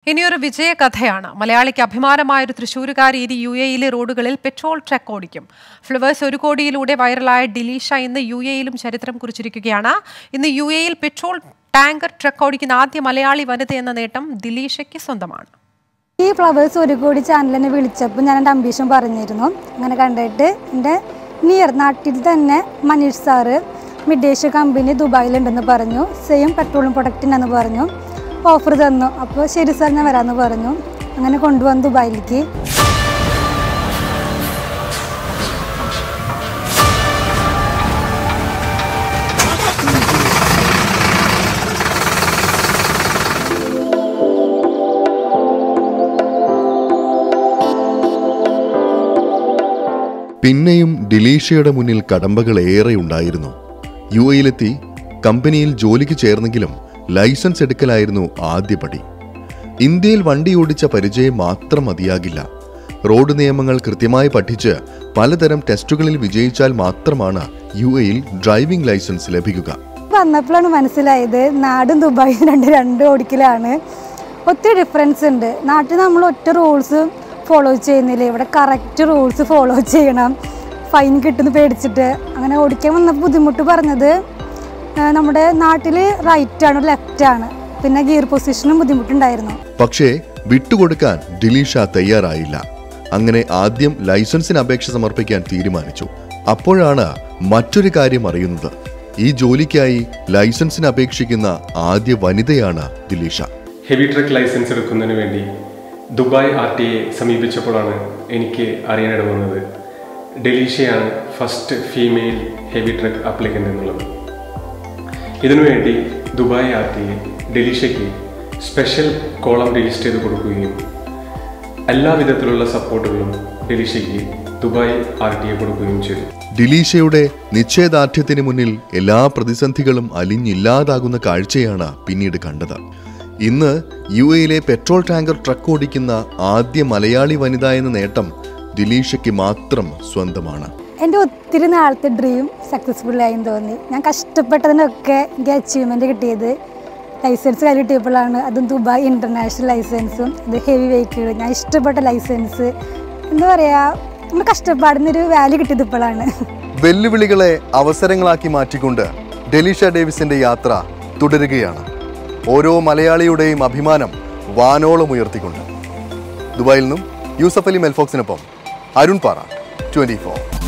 ഇനിയൊരു വിജയകഥയാണ് മലയാളിക്ക് അഭിമാനമായ ഒരു തൃശ്ശൂരുകാരി ഇനി യു എയിലെ റോഡുകളിൽ പെട്രോൾ ട്രക്ക് ഓടിക്കും ഫ്ലവേഴ്സ് ഒരു കോടിയിലൂടെ വൈറലായ ഡിലീഷ ഇന്ന് യു എയിലും ചരിത്രം കുറിച്ചിരിക്കുകയാണ് ഇന്ന് യു എയിൽ പെട്രോൾ ടാങ്കർ ട്രക്ക് ഓടിക്കുന്ന ആദ്യ മലയാളി വനിത എന്ന നേട്ടം ദിലീഷയ്ക്ക് സ്വന്തമാണ് ഈ ഫ്ലവേഴ്സ് ഒരു കോടി ചാനലിനെ വിളിച്ചപ്പോൾ ഞാൻ എൻ്റെ അംബീഷൻ പറഞ്ഞിരുന്നു അങ്ങനെ കണ്ടിട്ട് എൻ്റെ നിയർ നാട്ടിൽ തന്നെ മനീഷ് സാറ് മിഡേഷ് കമ്പനി ദുബായിലുണ്ടെന്ന് പറഞ്ഞു സെയിം പെട്രോളിയം പ്രൊഡക്റ്റിനെന്ന് പറഞ്ഞു ഓഫർ തന്നു അപ്പോൾ ശരി സാർ ഞാൻ വരാമെന്ന് പറഞ്ഞു അങ്ങനെ കൊണ്ടുവന്നു ദുബായിലേക്ക് പിന്നെയും ഡിലീഷയുടെ മുന്നിൽ കടമ്പകൾ ഏറെ ഉണ്ടായിരുന്നു യു എയിലെത്തി കമ്പനിയിൽ ജോലിക്ക് ചേർന്നെങ്കിലും ലൈസൻസ് എടുക്കലായിരുന്നു ആദ്യപടി ഇന്ത്യയിൽ വണ്ടി ഓടിച്ച പരിചയം മാത്രം മതിയാകില്ല റോഡ് നിയമങ്ങൾ കൃത്യമായി പഠിച്ച് പലതരം ടെസ്റ്റുകളിൽ വിജയിച്ചാൽ മാത്രമാണ് യു എയിൽ ഡ്രൈവിംഗ് ലൈസൻസ് ലഭിക്കുക വന്നപ്പോഴാണ് മനസ്സിലായത് നാടും ദുബായും രണ്ട് രണ്ട് ഓടിക്കലാണ് ഒത്തിരി ഡിഫറൻസ് ഉണ്ട് നാട്ടിൽ നമ്മൾ ഒറ്റ റൂൾസ് ഫോളോ ചെയ്യുന്നില്ല ഇവിടെ കറക്റ്റ് റൂൾസ് ഫോളോ ചെയ്യണം ഫൈൻ കിട്ടുന്ന പേടിച്ചിട്ട് അങ്ങനെ ഓടിക്കാൻ വന്നപ്പോൾ ബുദ്ധിമുട്ട് പറഞ്ഞത് ആ, നമ്മുടെ നാട്ടിൽ റൈറ്റ് ആണ് ലെഫ്റ്റ് ആണ് പിന്നെ ഗിയർ പൊസിഷനും ബുദ്ധിമുട്ടുണ്ടായിരുന്നു പക്ഷേ വിട്ടുകൊടുക്കാൻ ഡിലീഷ തയ്യാറായില്ല അങ്ങനെ ആദ്യം ലൈസൻസിന് അപേക്ഷ സമർപ്പിക്കാൻ തീരുമാനിച്ചു അപ്പോഴാണ് മറ്റൊരു കാര്യം അറിയുന്നത് ഈ ജോലിക്കായി ലൈസൻസിന് അപേക്ഷിക്കുന്ന ആദ്യ വനിതയാണ് ദിലീഷ ഹെവി ട്രക്ക് ലൈസൻസ് എടുക്കുന്നതിന് വേണ്ടി ദുബായ് ആർ ടി എ സമീപിച്ചപ്പോഴാണ് എനിക്ക് അറിയാനിട വന്നത് ഡെലീഷയാണ് first female heavy truck applicant എന്നുള്ളത് ഇതിനുവേണ്ടി ദുബായ് ആർ ടി എ ഡെലീഷയ്ക്ക് സ്പെഷ്യൽ കോളം രജിസ്റ്റർ ചെയ്ത് കൊടുക്കുകയും എല്ലാ വിധത്തിലുള്ള സപ്പോർട്ടുകളും ഡെലീഷയ്ക്ക് ദുബായ് ആർ ടി എ കൊടുക്കുകയും ചെയ്തു ഡിലീഷയുടെ നിശ്ചയദാർഢ്യത്തിന് മുന്നിൽ എല്ലാ പ്രതിസന്ധികളും അലിഞ്ഞില്ലാതാകുന്ന കാഴ്ചയാണ് പിന്നീട് കണ്ടത് ഇന്ന് യു എയിലെ പെട്രോൾ ടാങ്കർ ട്രക്ക് ഓടിക്കുന്ന ആദ്യ മലയാളി വനിത എന്ന നേട്ടം ദിലീഷയ്ക്ക് മാത്രം സ്വന്തമാണ് എൻ്റെ ഒത്തിരി നാളത്തെ ഡ്രീം സക്സസ്ഫുൾ ആയെന്ന് തോന്നി ഞാൻ കഷ്ടപ്പെട്ടതിനൊക്കെ എനിക്ക് അച്ചീവ്മെൻ്റ് കിട്ടിയത് ലൈസൻസ് കയ്യിൽ കിട്ടിയപ്പോഴാണ് അതും ദുബായ് ഇൻ്റർനാഷണൽ ലൈസൻസും ഇത് ഹെവി വെഹിക്കിൾ ഞാൻ ഇഷ്ടപ്പെട്ട ലൈസൻസ് എന്താ പറയുക നമ്മൾ കഷ്ടപ്പാടുന്നൊരു വാല്യൂ കിട്ടിയത് ഇപ്പോഴാണ് വെല്ലുവിളികളെ അവസരങ്ങളാക്കി മാറ്റിക്കൊണ്ട് ഡെലീഷ ഡേവിസിന്റെ യാത്ര തുടരുകയാണ് ഓരോ മലയാളിയുടെയും അഭിമാനം വാനോളം ഉയർത്തിക്കൊണ്ട് ദുബായിൽ നിന്നും യൂസഫ് അലി മെൽഫോക്സിനൊപ്പം അരുൺ പാറ ട്വന്റി ഫോർ